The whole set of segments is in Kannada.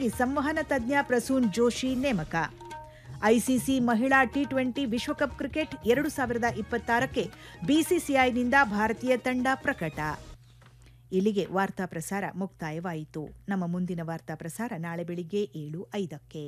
ಕಾರ್ಯದರ್ಶಿಯಾಗಿ ಸಂವಹನ ತಜ್ಞ ಪ್ರಸೂನ್ ಜೋಶಿ ನೇಮಕ ಐಸಿಸಿ ಮಹಿಳಾ ಟಿ ಟ್ವೆಂಟಿ ವಿಶ್ವಕಪ್ ಕ್ರಿಕೆಟ್ ಎರಡು ಸಾವಿರದ ಇಪ್ಪತ್ತಾರಕ್ಕೆ ಬಿಸಿಸಿಐನಿಂದ ಭಾರತೀಯ ತಂಡ ಪ್ರಕಟ ಇಲ್ಲಿಗೆ ವಾರ್ತಾ ಪ್ರಸಾರ ಮುಕ್ತಾಯವಾಯಿತು ನಮ್ಮ ಮುಂದಿನ ವಾರ್ತಾ ಪ್ರಸಾರ ನಾಳೆ ಬೆಳಿಗ್ಗೆ ಏಳು ಐದಕ್ಕೆ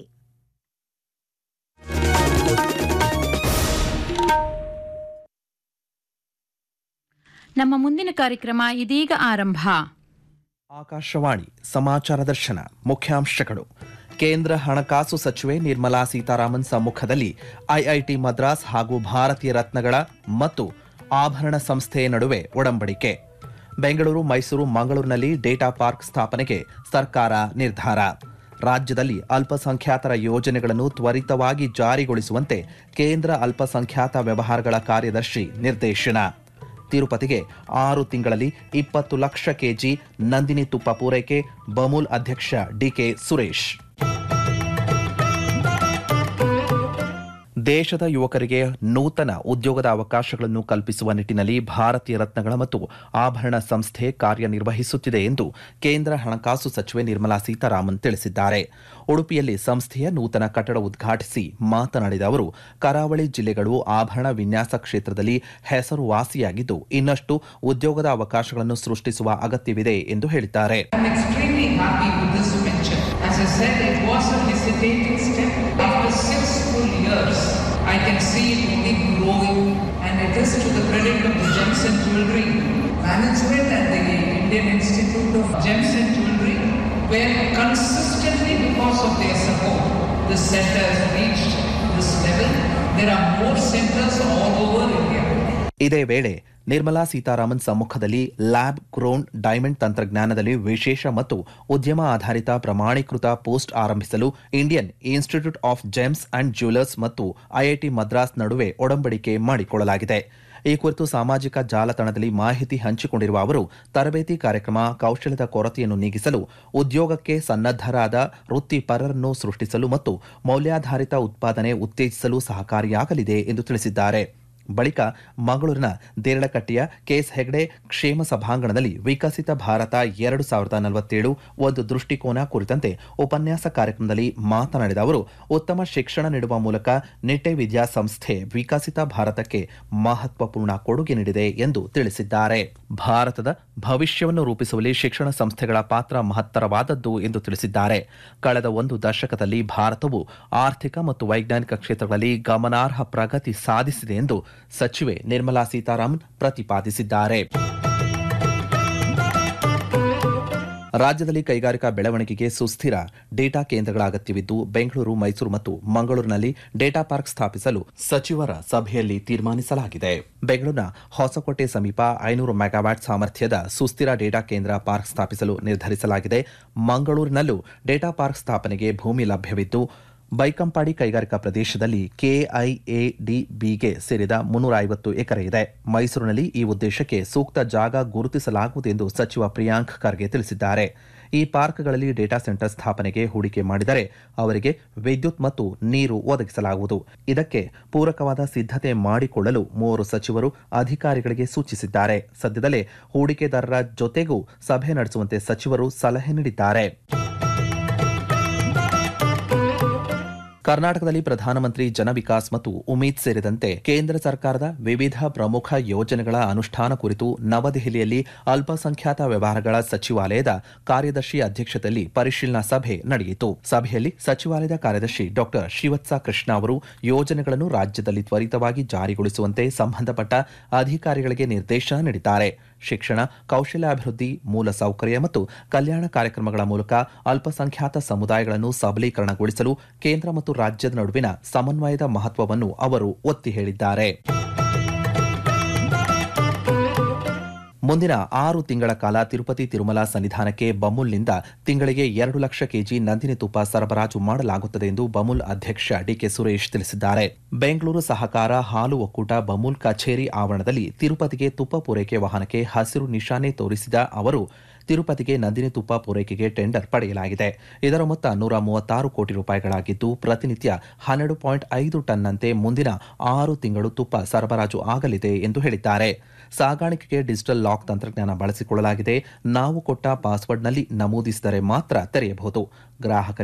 ನಮ್ಮ ಮುಂದಿನ ಕಾರ್ಯಕ್ರಮ ಇದೀಗ ಆರಂಭ ಆಕಾಶವಾಣಿ ಸಮಾಚಾರ ದರ್ಶನ ಮುಖ್ಯಾಂಶಗಳು ಕೇಂದ್ರ ಹಣಕಾಸು ಸಚಿವೆ ನಿರ್ಮಲಾ ಸೀತಾರಾಮನ್ ಸಮ್ಮುಖದಲ್ಲಿ ಐಐಟಿ ಮದ್ರಾಸ್ ಹಾಗೂ ಭಾರತೀಯ ರತ್ನಗಳ ಮತ್ತು ಆಭರಣ ಸಂಸ್ಥೆ ನಡುವೆ ಒಡಂಬಡಿಕೆ ಬೆಂಗಳೂರು ಮೈಸೂರು ಮಂಗಳೂರಿನಲ್ಲಿ ಡೇಟಾ ಪಾರ್ಕ್ ಸ್ಥಾಪನೆಗೆ ಸರ್ಕಾರ ನಿರ್ಧಾರ ರಾಜ್ಯದಲ್ಲಿ ಅಲ್ಪಸಂಖ್ಯಾತರ ಯೋಜನೆಗಳನ್ನು ತ್ವರಿತವಾಗಿ ಜಾರಿಗೊಳಿಸುವಂತೆ ಕೇಂದ್ರ ಅಲ್ಪಸಂಖ್ಯಾತ ವ್ಯವಹಾರಗಳ ಕಾರ್ಯದರ್ಶಿ ನಿರ್ದೇಶನ ತಿರುಪತಿಗೆ ಆರು ತಿಂಗಳಲ್ಲಿ ಇಪ್ಪತ್ತು ಲಕ್ಷ ಕೆಜಿ ನಂದಿನಿ ತುಪ್ಪ ಪೂರೈಕೆ ಬಮೂಲ್ ಅಧ್ಯಕ್ಷ ಡಿಕೆ ಸುರೇಶ್ ದೇಶದ ಯುವಕರಿಗೆ ನೂತನ ಉದ್ಯೋಗದ ಅವಕಾಶಗಳನ್ನು ಕಲ್ಪಿಸುವ ನಿಟ್ಟಿನಲ್ಲಿ ಭಾರತೀಯ ರತ್ನಗಳ ಮತ್ತು ಆಭರಣ ಸಂಸ್ಥೆ ಕಾರ್ಯನಿರ್ವಹಿಸುತ್ತಿದೆ ಎಂದು ಕೇಂದ್ರ ಹಣಕಾಸು ಸಚಿವೆ ನಿರ್ಮಲಾ ಸೀತಾರಾಮನ್ ತಿಳಿಸಿದ್ದಾರೆ ಉಡುಪಿಯಲ್ಲಿ ಸಂಸ್ಥೆಯ ನೂತನ ಕಟ್ಟಡ ಉದ್ಘಾಟಿಸಿ ಮಾತನಾಡಿದ ಅವರು ಕರಾವಳಿ ಜಿಲ್ಲೆಗಳು ಆಭರಣ ವಿನ್ಯಾಸ ಕ್ಷೇತ್ರದಲ್ಲಿ ಹೆಸರುವಾಸಿಯಾಗಿದ್ದು ಇನ್ನಷ್ಟು ಉದ್ಯೋಗದ ಅವಕಾಶಗಳನ್ನು ಸೃಷ್ಟಿಸುವ ಅಗತ್ಯವಿದೆ ಎಂದು ಹೇಳಿದ್ದಾರೆ I'm extremely happy with this venture. As I said, it was a hesitating step. After six full years, I can see it only growing, and it is to the credit of the Gems and Jewelry Management and the Indian Institute of Gems and Jewelry, where consistently, because of their support, this center has reached this level. There are more centers all over India. ಇದೇ ವೇಳೆ ನಿರ್ಮಲಾ ಸೀತಾರಾಮನ್ ಸಮ್ಮುಖದಲ್ಲಿ ಲ್ಯಾಬ್ ಗ್ರೋನ್ ಡೈಮಂಡ್ ತಂತ್ರಜ್ಞಾನದಲ್ಲಿ ವಿಶೇಷ ಮತ್ತು ಉದ್ಯಮ ಆಧಾರಿತ ಪ್ರಮಾಣೀಕೃತ ಪೋಸ್ಟ್ ಆರಂಭಿಸಲು Indian Institute of Gems and Jewellers ಮತ್ತು ಐಐಟಿ ಮದ್ರಾಸ್ ನಡುವೆ ಒಡಂಬಡಿಕೆ ಮಾಡಿಕೊಳ್ಳಲಾಗಿದೆ ಈ ಕುರಿತು ಸಾಮಾಜಿಕ ಜಾಲತಾಣದಲ್ಲಿ ಮಾಹಿತಿ ಹಂಚಿಕೊಂಡಿರುವ ಅವರು ತರಬೇತಿ ಕಾರ್ಯಕ್ರಮ ಕೌಶಲ್ಯದ ಕೊರತೆಯನ್ನು ನೀಗಿಸಲು ಉದ್ಯೋಗಕ್ಕೆ ಸನ್ನದ್ಧರಾದ ವೃತ್ತಿಪರರನ್ನು ಸೃಷ್ಟಿಸಲು ಮತ್ತು ಮೌಲ್ಯಾಧಾರಿತ ಉತ್ಪಾದನೆ ಉತ್ತೇಜಿಸಲು ಸಹಕಾರಿಯಾಗಲಿದೆ ಎಂದು ತಿಳಿಸಿದ್ದಾರೆ ಬಳಿಕ ಮಂಗಳೂರಿನ ದೇರಳಕಟ್ಟೆಯ ಕೆಎಸ್ ಹೆಗ್ಡೆ ಕ್ಷೇಮ ಸಭಾಂಗಣದಲ್ಲಿ ವಿಕಸಿತ ಭಾರತ ಎರಡು ಸಾವಿರದ ನಲವತ್ತೇಳು ಒಂದು ದೃಷ್ಟಿಕೋನ ಕುರಿತಂತೆ ಉಪನ್ಯಾಸ ಕಾರ್ಯಕ್ರಮದಲ್ಲಿ ಮಾತನಾಡಿದ ಅವರು ಉತ್ತಮ ಶಿಕ್ಷಣ ನೀಡುವ ಮೂಲಕ ನಿಟ್ಟೆ ವಿದ್ಯಾಸಂಸ್ಥೆ ವಿಕಸಿತ ಭಾರತಕ್ಕೆ ಮಹತ್ವಪೂರ್ಣ ಕೊಡುಗೆ ನೀಡಿದೆ ಎಂದು ತಿಳಿಸಿದ್ದಾರೆ ಭಾರತದ ಭವಿಷ್ಯವನ್ನು ರೂಪಿಸುವಲ್ಲಿ ಶಿಕ್ಷಣ ಸಂಸ್ಥೆಗಳ ಪಾತ್ರ ಮಹತ್ತರವಾದದ್ದು ಎಂದು ತಿಳಿಸಿದ್ದಾರೆ ಕಳೆದ ಒಂದು ದಶಕದಲ್ಲಿ ಭಾರತವು ಆರ್ಥಿಕ ಮತ್ತು ವೈಜ್ಞಾನಿಕ ಕ್ಷೇತ್ರಗಳಲ್ಲಿ ಗಮನಾರ್ಹ ಪ್ರಗತಿ ಸಾಧಿಸಿದೆ ಎಂದು ಸಚಿವೆ ನಿರ್ಮಲಾ ಸೀತಾರಾಮನ್ ಪ್ರತಿಪಾದಿಸಿದ್ದಾರೆ ರಾಜ್ಯದಲ್ಲಿ ಕೈಗಾರಿಕಾ ಬೆಳವಣಿಗೆಗೆ ಸುಸ್ಥಿರ ಡೇಟಾ ಕೇಂದ್ರಗಳ ಅಗತ್ಯವಿದ್ದು ಬೆಂಗಳೂರು ಮೈಸೂರು ಮತ್ತು ಮಂಗಳೂರಿನಲ್ಲಿ ಡೇಟಾ ಪಾರ್ಕ್ ಸ್ಥಾಪಿಸಲು ಸಚಿವರ ಸಭೆಯಲ್ಲಿ ತೀರ್ಮಾನಿಸಲಾಗಿದೆ ಬೆಂಗಳೂರಿನ ಹೊಸಕೋಟೆ ಸಮೀಪ ಐನೂರು ಮೆಗಾವ್ಯಾಟ್ ಸಾಮರ್ಥ್ಯದ ಸುಸ್ಥಿರ ಡೇಟಾ ಕೇಂದ್ರ ಪಾರ್ಕ್ ಸ್ಥಾಪಿಸಲು ನಿರ್ಧರಿಸಲಾಗಿದೆ ಮಂಗಳೂರಿನಲ್ಲೂ ಡೇಟಾ ಪಾರ್ಕ್ ಸ್ಥಾಪನೆಗೆ ಭೂಮಿ ಲಭ್ಯವಿದ್ದು ಬೈಕಂಪಾಡಿ ಕೈಗಾರಿಕಾ ಪ್ರದೇಶದಲ್ಲಿ ಕೆಐಎಡಿಬಿಗೆ ಸೇರಿದ ಮುನ್ನೂರ ಐವತ್ತು ಎಕರೆ ಇದೆ ಮೈಸೂರಿನಲ್ಲಿ ಈ ಉದ್ದೇಶಕ್ಕೆ ಸೂಕ್ತ ಜಾಗ ಗುರುತಿಸಲಾಗುವುದು ಎಂದು ಸಚಿವ ಪ್ರಿಯಾಂಕ್ ಖರ್ಗೆ ತಿಳಿಸಿದ್ದಾರೆ ಈ ಪಾರ್ಕ್ಗಳಲ್ಲಿ ಡೇಟಾ ಸೆಂಟರ್ ಸ್ಥಾಪನೆಗೆ ಹೂಡಿಕೆ ಮಾಡಿದರೆ ಅವರಿಗೆ ವಿದ್ಯುತ್ ಮತ್ತು ನೀರು ಒದಗಿಸಲಾಗುವುದು ಇದಕ್ಕೆ ಪೂರಕವಾದ ಸಿದ್ಧತೆ ಮಾಡಿಕೊಳ್ಳಲು ಮೂವರು ಸಚಿವರು ಅಧಿಕಾರಿಗಳಿಗೆ ಸೂಚಿಸಿದ್ದಾರೆ ಸದ್ಯದಲ್ಲೇ ಹೂಡಿಕೆದಾರರ ಜೊತೆಗೂ ಸಭೆ ನಡೆಸುವಂತೆ ಸಚಿವರು ಸಲಹೆ ನೀಡಿದ್ದಾರೆ ಕರ್ನಾಟಕದಲ್ಲಿ ಪ್ರಧಾನಮಂತ್ರಿ ಜನ ವಿಕಾಸ್ ಮತ್ತು ಉಮೀದ್ ಸೇರಿದಂತೆ ಕೇಂದ್ರ ಸರ್ಕಾರದ ವಿವಿಧ ಪ್ರಮುಖ ಯೋಜನೆಗಳ ಅನುಷ್ಠಾನ ಕುರಿತು ನವದೆಹಲಿಯಲ್ಲಿ ಅಲ್ಪಸಂಖ್ಯಾತ ವ್ಯವಹಾರಗಳ ಸಚಿವಾಲಯದ ಕಾರ್ಯದರ್ಶಿ ಅಧ್ಯಕ್ಷತೆಯಲ್ಲಿ ಪರಿಶೀಲನಾ ಸಭೆ ನಡೆಯಿತು ಸಭೆಯಲ್ಲಿ ಸಚಿವಾಲಯದ ಕಾರ್ಯದರ್ಶಿ ಡಾಕ್ಟರ್ ಶ್ರೀವತ್ಸ ಕೃಷ್ಣ ಅವರು ಯೋಜನೆಗಳನ್ನು ರಾಜ್ಯದಲ್ಲಿ ತ್ವರಿತವಾಗಿ ಜಾರಿಗೊಳಿಸುವಂತೆ ಸಂಬಂಧಪಟ್ಟ ಅಧಿಕಾರಿಗಳಿಗೆ ನಿರ್ದೇಶನ ನೀಡಿದ್ದಾರೆ ಶಿಕ್ಷಣ ಕೌಶಲ್ಯಾಭಿವೃದ್ಧಿ ಮೂಲಸೌಕರ್ಯ ಮತ್ತು ಕಲ್ಯಾಣ ಕಾರ್ಯಕ್ರಮಗಳ ಮೂಲಕ ಅಲ್ಪಸಂಖ್ಯಾತ ಸಮುದಾಯಗಳನ್ನು ಸಬಲೀಕರಣಗೊಳಿಸಲು ಕೇಂದ್ರ ಮತ್ತು ರಾಜ್ಯದ ನಡುವಿನ ಸಮನ್ವಯದ ಮಹತ್ವವನ್ನು ಅವರು ಒತ್ತಿ ಹೇಳಿದ್ದಾರೆ ಮುಂದಿನ ಆರು ತಿಂಗಳ ಕಾಲ ತಿರುಪತಿ ತಿರುಮಲ ಸನ್ನಿಧಾನಕ್ಕೆ ಬಮೂಲ್ನಿಂದ ತಿಂಗಳಿಗೆ ಎರಡು ಲಕ್ಷ ಕೆಜಿ ನಂದಿನಿ ತುಪ್ಪ ಸರಬರಾಜು ಮಾಡಲಾಗುತ್ತದೆ ಎಂದು ಬಮೂಲ್ ಅಧ್ಯಕ್ಷ ಡಿಕೆ ಸುರೇಶ್ ತಿಳಿಸಿದ್ದಾರೆ ಬೆಂಗಳೂರು ಸಹಕಾರ ಹಾಲು ಒಕ್ಕೂಟ ಬಮೂಲ್ ಕಚೇರಿ ಆವರಣದಲ್ಲಿ ತಿರುಪತಿಗೆ ತುಪ್ಪ ಪೂರೈಕೆ ವಾಹನಕ್ಕೆ ಹಸಿರು ನಿಶಾನೆ ತೋರಿಸಿದ ಅವರು ತಿರುಪತಿಗೆ ನಂದಿನಿ ತುಪ್ಪ ಪೂರೈಕೆಗೆ ಟೆಂಡರ್ ಪಡೆಯಲಾಗಿದೆ ಇದರ ಮೊತ್ತ ನೂರ ಮೂವತ್ತಾರು ಕೋಟಿ ರೂಪಾಯಿಗಳಾಗಿದ್ದು ಪ್ರತಿನಿತ್ಯ ಹನ್ನೆರಡು ಪಾಯಿಂಟ್ ಐದು ಟನ್ನಂತೆ ಮುಂದಿನ ಆರು ತಿಂಗಳು ತುಪ್ಪ ಸರಬರಾಜು ಆಗಲಿದೆ ಎಂದು ಹೇಳಿದ್ದಾರೆ ಸಾಗಾಣಿಕೆಗೆ ಡಿಜಿಟಲ್ ಲಾಕ್ ತಂತ್ರಜ್ಞಾನ ಬಳಸಿಕೊಳ್ಳಲಾಗಿದೆ ನಾವು ಕೊಟ್ಟ ಪಾಸ್ವರ್ಡ್ನಲ್ಲಿ ನಮೂದಿಸಿದರೆ ಮಾತ್ರ ತೆರೆಯಬಹುದು ಗ್ರಾಹಕರಿಗೆ